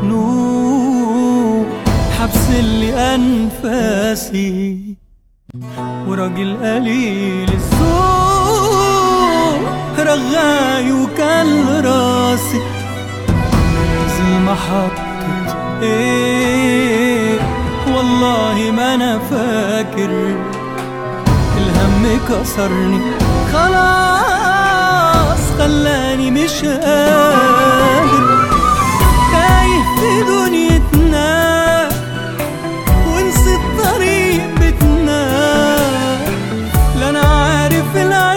مخنوق حبس اللي أنفاسي وراجل قليل الذوق رغاي وكل راسي زي ما حطت ايه والله ما انا فاكر الهم كسرني خلاص خلاني مش قادر تايه في دنيتنا ونسيت طريق بيتنا لا انا عارف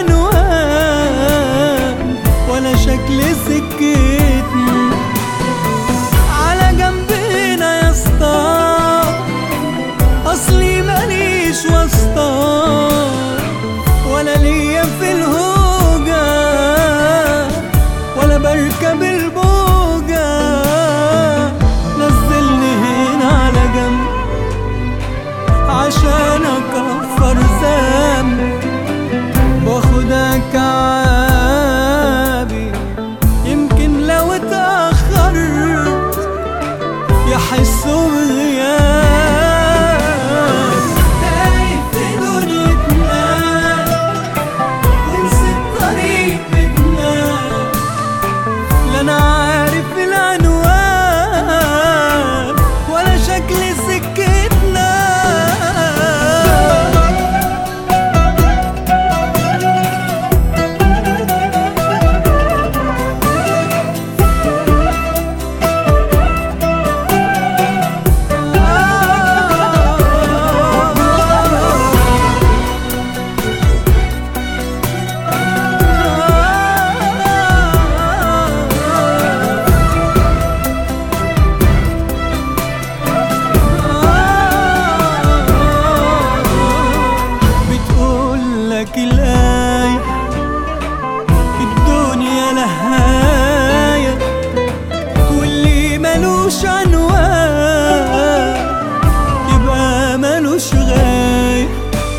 العنوان ولا شكل سكتنا على جنبنا يا اسطى اصلي ماليش واسطة ولا ليا في الهوجة ولا بركب البوجة نزلني هنا على جنب عشان اكفر ذنب واخدك عابي يمكن لو اتأخرت يحسوا بغياب تايه في دنيتنا ونسيت طريق بيتنا لا انا عارف العنوان ولا شكل سكتنا بتقول لك الآية الدنيا لهاية واللي ملوش عنوان يبقى ملوش غاية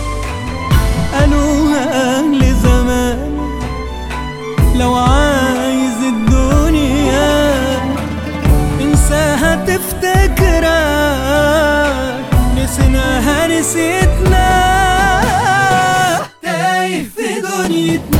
قالوها أهل زمان لو عايز الدنيا انساها تفتكرك نسيناها نسيتنا تايه في دنيتنا